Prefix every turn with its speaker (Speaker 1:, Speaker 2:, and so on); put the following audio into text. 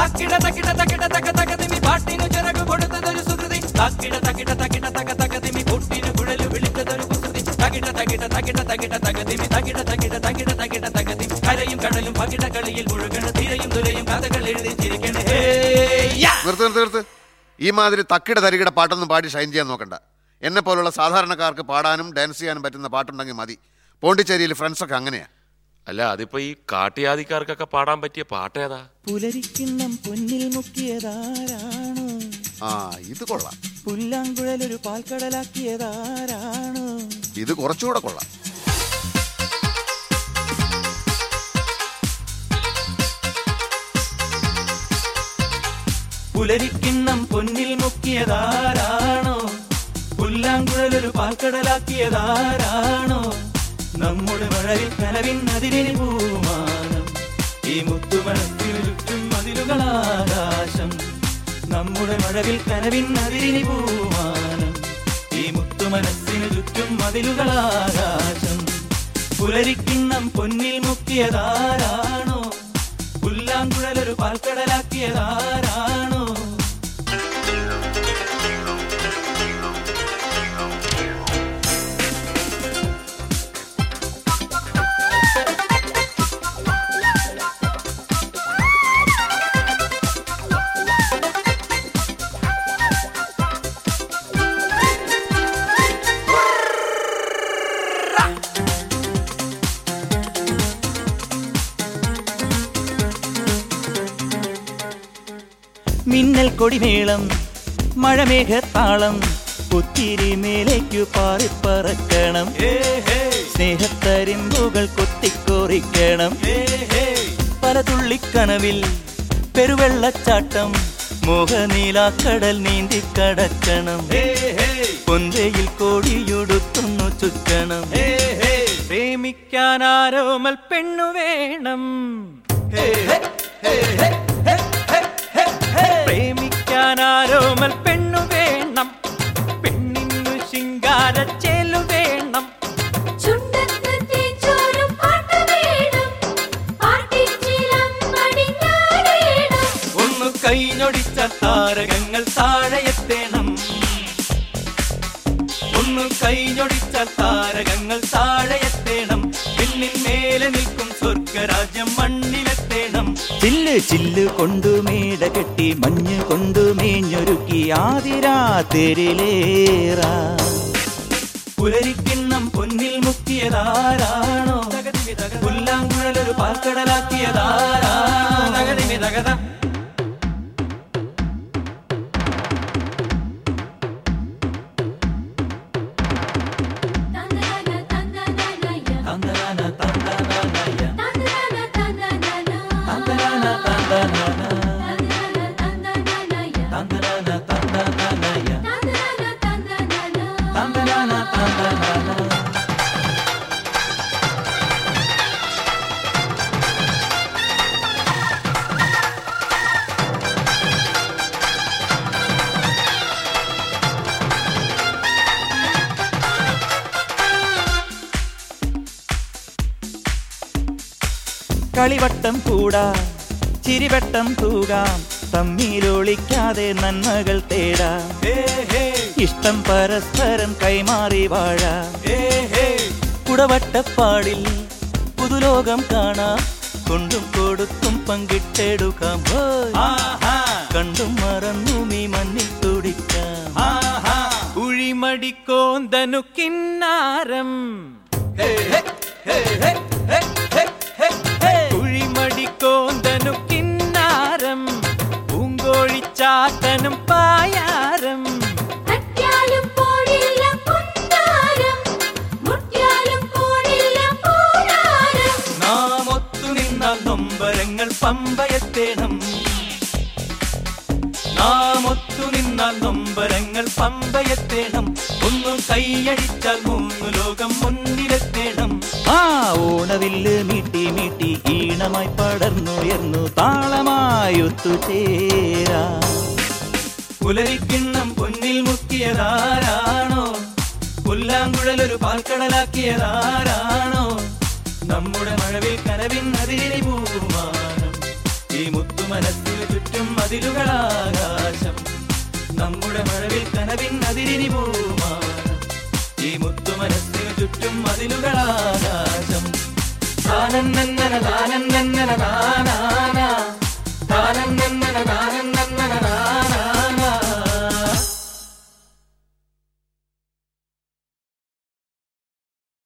Speaker 1: തക്കിട തക്കിട തക്കിട തക തകതിമി പാട്ടിനു ചിറകു കൊടുത്തതൊരു സുകൃതി തക്കിട തക്കിട തക്കിട തക തകതിമി പൊട്ടിനു കുഴലു വിളിച്ചതൊരു കുസൃതി തകിട തകിട തകിട തകിട തകതിമി തകിട തകിട തകിട തകിട തകതിമി കരയും കടലും പകിട കളിയിൽ മുഴുകണ തീരയും തുരയും കഥകൾ എഴുതി ചിരിക്കണ ഹേയ്യാ
Speaker 2: നിർത്ത് നിർത്ത് നിർത്ത് ഈ മാതിരി തക്കിട തരികിട പാട്ടൊന്നും പാടി ഷൈൻ ചെയ്യാൻ നോക്കണ്ട എന്നെ പോലുള്ള സാധാരണക്കാർക്ക് പാടാനും ഡാൻസ് ചെയ്യാനും പറ്റുന്ന പാട്ടുണ്ടെങ്കിൽ മതി പോണ്ടിച്ചേരിയിൽ ഫ്രണ്ട്സൊക്കെ അങ്ങനെയാ
Speaker 3: അല്ല അതിപ്പോ ഈ കാട്ടിയാദിക്കാർക്കൊക്കെ പാടാൻ പറ്റിയ പാട്ടേതാ
Speaker 4: പുലരിക്കിണ്ണം പൊന്നിൽ മുക്കിയതാരാണ്
Speaker 2: ആ ഇത് കൊള്ളാം
Speaker 4: പുല്ലാങ്കുഴലൊരു പാൽക്കടലാക്കിയതാരാണ്
Speaker 2: ഇത് കുറച്ചുകൂടെ കൊള്ളാം
Speaker 4: പുലരിക്കിണ്ണം പൊന്നിൽ മുക്കിയതാരാണോ പുല്ലാങ്കുഴലൊരു പാൽക്കടലാക്കിയതാരാണോ നമ്മുടെ മഴവിൽ കനവിൻ അതിരിന് പൂമാനം ഈ മുത്തുമണത്തിനു ചുറ്റും മതിലുകളാകാശം നമ്മുടെ മഴവിൽ കനവിൻ അതിരിന് പൂമാനം ഈ മുത്തുമനസ്സിനു ചുറ്റും മതിലുകളാകാശം പുലരിക്കിണ്ണം പൊന്നിൽ മുക്കിയതാരാണോ പുല്ലാങ്കുഴലൊരു പാൽക്കടലാക്കിയതാരാണോ മിന്നൽ കൊടിമേളം മഴമേഘത്താളം ഒത്തിരി മേലേക്കു പാറിപ്പറക്കണം സ്നേഹത്തരിമ്പുകൾ കൊത്തിക്കോറിക്കണം പല തുള്ളിക്കനവിൽ പെരുവെള്ളച്ചാട്ടം മോഹനീലാക്കടൽ നീന്തി കടക്കണം പൊന്തയിൽ കോടിയുടുത്തുന്നു ചുറ്റണം പ്രേമിക്കാൻ ആരോമൽ പെണ്ണു വേണം പ്രേമിക്കാൻ ആരോമൽ പെണ്ണു വേണം പെണ്ണിനു ശിങ്കാര ചേലു വേണം
Speaker 5: ചുണ്ടത്ത് തേച്ചോരും പാട്ട് വേണം പാട്ടിച്ചിലം പടിഞ്ഞാറേണം
Speaker 4: ഒന്ന് കൈഞ്ഞൊടിച്ച താരകങ്ങൾ താഴെയെത്തേണം ഒന്ന് കൈഞ്ഞൊടിച്ച താരകങ്ങൾ താഴെയെത്തേണം പിന്നിൽ മേലെ നിൽക്കും സ്വർഗരാജ്യം മണ്ണിലെത്തേണം ചില്ല് ചില്ല് കൊണ്ടു മേട കെട്ടി മഞ്ഞ് കൊണ്ടു മേഞ്ഞൊരുക്കി ആതിരാതിരിലേറാ പുലരിക്കിണ്ണം പൊന്നിൽ മുക്കിയതാരാണോ പുല്ലാങ്കുഴലൊരു പാൽക്കടലാക്കിയതാരാണോ തകതിമി തകത
Speaker 5: തന്നന തന്നനയ
Speaker 4: തന്തനാന തന്തനാനയ
Speaker 5: തന്നന തന്നനന
Speaker 4: തന്തനാന തന്തനാന
Speaker 5: തന്നന തന്നനയ
Speaker 4: തന്തനാന തന്തനാനയ
Speaker 5: തന്നന തന്നനന
Speaker 4: തന്തനാന തന്തനാന കളിവട്ടം കൂടാ ചിരിവട്ടം തൂകാം തമ്മിലൊളിക്കാതെ നന്മകൾ തേടാം ഇഷ്ടം പരസ്പരം കൈമാറി വാഴാം കുടവട്ടപ്പാടിൽ പുതുലോകം കാണാം കൊണ്ടും കൊടുത്തും പങ്കിട്ടെടുക്കാം ഹോയ്. കണ്ടും മറന്നും ഈ മണ്ണിൽ തുടിക്കാം കുഴിമടിക്കോന്തനു കിന്നാരം കുഴിമടിക്കോന്തനു കിന്നാരം പൂങ്കോഴിച്ചാത്തനും പായാരം
Speaker 5: തട്ടിയാലും പോടില്ല കുണ്ടാരം മുട്ടിയാലും പോടില്ല പൂരാരം
Speaker 4: നാം ഒത്തു നിന്നാൽ നൊമ്പരങ്ങൾ പമ്പയത്തേണം നാം ഒത്തു നിന്നാൽ നൊമ്പരങ്ങൾ പമ്പയത്തേണം ഒന്നു കൈയടിച്ചാൽ മൂന്നു ലോകം മുന്നിലെത്തേണം ആ ഓണവില്ല് മീട്ടി മീട്ടി ഈണമായി പടർന്നുയർന്നു താളമായി ഒത്തുചേരാ പുലരിക്കിണ്ണം പൊന്നിൽ മുക്കിയതാരാണോ പുല്ലാങ്കുഴലൊരു പാൽക്കടലാക്കിയതാരാണോ നമ്മുടെ മഴവിൽ കനവിൻ അതിരി പൂമാനം ഈ മുത്തു മനസ്സിന് ചുറ്റും മതിലുകളാകാശം നമ്മുടെ മഴവിൽ കനവിൻ അതിരിനി പൂമാനം ഈ മുത്തു മനസ്സിന് ചുറ്റും മതിലുകളാകാശം താനന്നന താനന്നന താനാന താനന്നന താനന്ന